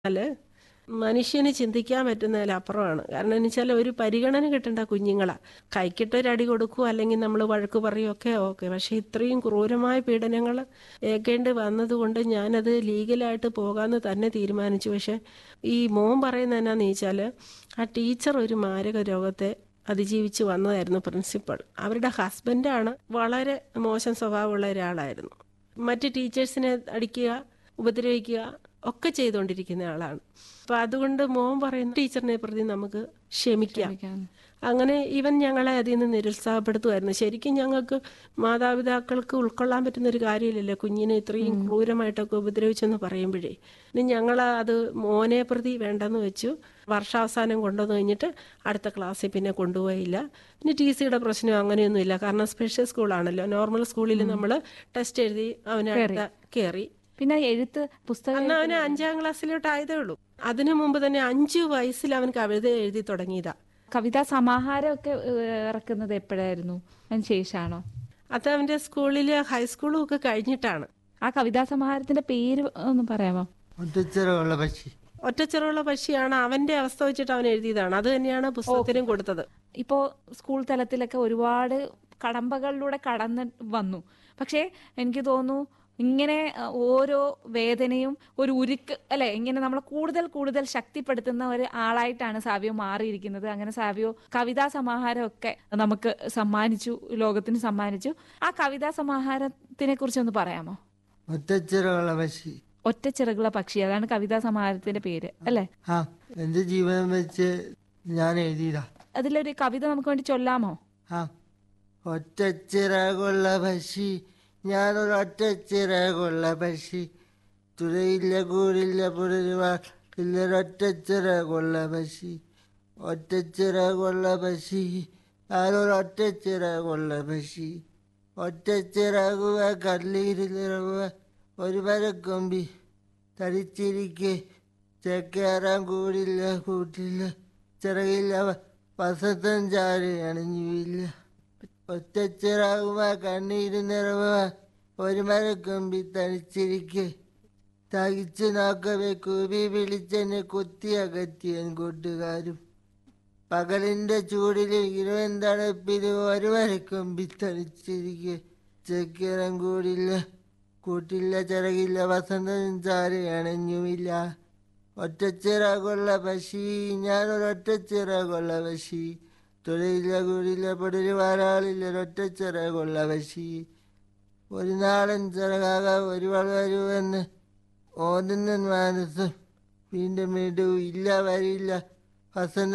അല് മനുഷ്യന് ചിന്തിക്കാൻ പറ്റുന്നതിലപ്പുറമാണ് കാരണം എന്ന് വെച്ചാൽ ഒരു പരിഗണന കിട്ടേണ്ട കുഞ്ഞുങ്ങളാ കൈക്കിട്ടൊരടി കൊടുക്കുക അല്ലെങ്കിൽ നമ്മൾ വഴക്ക് പറയുകയൊക്കെ ഓക്കെ പക്ഷെ ഇത്രയും ക്രൂരമായ പീഡനങ്ങൾ ഏൽക്കേണ്ടി വന്നതുകൊണ്ട് ഞാനത് ലീഗലായിട്ട് പോകാമെന്ന് തന്നെ തീരുമാനിച്ചു പക്ഷെ ഈ മോൻ പറയുന്നത് എന്നാന്ന് ചോദിച്ചാൽ ആ ടീച്ചർ ഒരു മാരക രോഗത്തെ അതിജീവിച്ച് വന്നതായിരുന്നു പ്രിൻസിപ്പൾ അവരുടെ ഹസ്ബൻഡാണ് വളരെ മോശം സ്വഭാവമുള്ള ഒരാളായിരുന്നു മറ്റ് ടീച്ചേഴ്സിനെ അടിക്കുക ഉപദ്രവിക്കുക ഒക്കെ ചെയ്തുകൊണ്ടിരിക്കുന്ന ആളാണ് അപ്പൊ അതുകൊണ്ട് മോൻ പറയുന്ന ടീച്ചറിനെ പ്രതി നമുക്ക് ക്ഷമിക്കാം അങ്ങനെ ഇവൻ ഞങ്ങളെ അതിൽ നിന്ന് നിരുത്സാഹപ്പെടുത്തുമായിരുന്നു ശരിക്കും ഞങ്ങൾക്ക് മാതാപിതാക്കൾക്ക് ഉൾക്കൊള്ളാൻ പറ്റുന്ന ഒരു കാര്യമില്ലല്ലോ കുഞ്ഞിനെ ഇത്രയും ക്രൂരമായിട്ടൊക്കെ ഉപദ്രവിച്ചെന്ന് പറയുമ്പോഴേ ഇനി ഞങ്ങൾ അത് മോനെ പ്രതി വേണ്ടെന്ന് വെച്ചു വർഷാവസാനം കൊണ്ടുവന്ന് കഴിഞ്ഞിട്ട് അടുത്ത ക്ലാസ്സിൽ പിന്നെ കൊണ്ടുപോയില്ല പിന്നെ ടി സിയുടെ പ്രശ്നം അങ്ങനെയൊന്നുമില്ല കാരണം സ്പെഷ്യൽ സ്കൂളാണല്ലോ നോർമൽ സ്കൂളിൽ നമ്മൾ ടെസ്റ്റ് എഴുതി അവനടുത്ത കയറി പിന്നെ എഴുത്ത് പുസ്തകം അന്ന് അവന് അഞ്ചാം ക്ലാസ്സിലോട്ട് ആയതേ ഉള്ളൂ അതിനു മുമ്പ് തന്നെ അഞ്ചു വയസ്സിൽ അവൻ കവിത എഴുതി തുടങ്ങിയതാ കവിതാ സമാഹാരമൊക്കെ ഏഹ്, ഇറക്കുന്നത് എപ്പോഴായിരുന്നു അതിന് ശേഷമാണോ അത് അവന്റെ സ്കൂളില് ഹൈസ്കൂളും ഒക്കെ കഴിഞ്ഞിട്ടാണ് ആ കവിതാ സമാഹാരത്തിന്റെ പേര് ഒന്ന് പറയാമോ ഒറ്റച്ചിറകുള്ള പക്ഷി ഒറ്റച്ചിറവുള്ള പക്ഷിയാണ് അവന്റെ അവസ്ഥ വെച്ചിട്ട് അവൻ എഴുതിയതാണ് അത് തന്നെയാണ് പുസ്തകത്തിനും കൊടുത്തത് ഇപ്പോ സ്കൂൾ തലത്തിലൊക്കെ ഒരുപാട് കടമ്പകളിലൂടെ കടന്ന് വന്നു പക്ഷേ എനിക്ക് തോന്നുന്നു ഇങ്ങനെ അഹ്, ഓരോ വേദനയും ഒരു ഉരുക്ക് അല്ലെ ഇങ്ങനെ നമ്മളെ കൂടുതൽ കൂടുതൽ ശക്തിപ്പെടുത്തുന്ന ഒരു ആളായിട്ടാണ് സാവിയോ മാറിയിരിക്കുന്നത് അങ്ങനെ സാവിയോ കവിതാ സമാഹാരമൊക്കെ നമുക്ക് സമ്മാനിച്ചു ലോകത്തിന് സമ്മാനിച്ചു ആ കവിതാ സമാഹാരത്തിനെ കുറിച്ചൊന്ന് പറയാമോ ഒറ്റച്ചിറകുള്ള പക്ഷി ഒറ്റ ചിറകുള്ള പക്ഷി അതാണ് കവിതാ സമാഹാരത്തിന്റെ പേര് അല്ലെ ആ എന്റെ ജീവനം വെച്ച് ഞാൻ എഴുതിയതാ അതിലൊരു കവിത നമുക്ക് വേണ്ടി ചൊല്ലാമോ ആ ഒറ്റച്ചിറകുള്ള പക്ഷി ഞാനൊരു ഒറ്റച്ചിറകുള്ള പക്ഷി തുഴയില്ല കൂടില്ല പുലരുവാ ഇല്ലൊരൊറ്റച്ചിറകുള്ള പക്ഷി ഒറ്റച്ചിറകുള്ള പക്ഷി ഞാനൊരു ഒറ്റച്ചിറകുള്ള പക്ഷി ഒറ്റച്ചിറകുവ കല്ലിരുന്നിറവുക ഒരു മരക്കൊമ്പി തടിച്ചിരിക്കെ ചേക്കേറാൻ കൂടില്ല കൂട്ടില്ല ചിറകില്ല വസന്തം ചാരി അണിഞ്ഞുമില്ല ഒറ്റച്ചിറകുമ കണ്ണീര് നിറവുക ഒരു മരക്കൊമ്പി തടിച്ചിരിക്കെ തകിച്ചു നോക്കവേ കൂവി വിളിച്ചെന്നെ കുത്തി അകറ്റിയൻ കൂട്ടുകാരും പകലിന്റെ ചൂടിലും ഇരുവൻ തണുപ്പിലും ഒരു മരക്കൊമ്പി തടിച്ചിരിക്കെ ചെക്കിറം കൂടില്ല കൂട്ടില്ല ചിറകില്ല വസന്തം ചാരി അണഞ്ഞുമില്ല ഒറ്റച്ചിറകുള്ള പക്ഷി ഞാനൊരു ഒറ്റച്ചിറകുള്ള പക്ഷി തൊഴിലില്ല കൂടില്ല പൊടില് വരാളില്ല ഒറ്റച്ചിറകുള്ള പക്ഷി ഒരു നാളൻ ചിറകാക ഒരു വളരുവെന്ന് ഓതുന്ന മനസ്സും വീണ്ടും വീണ്ടും ഇല്ല വരില്ല വസന്ത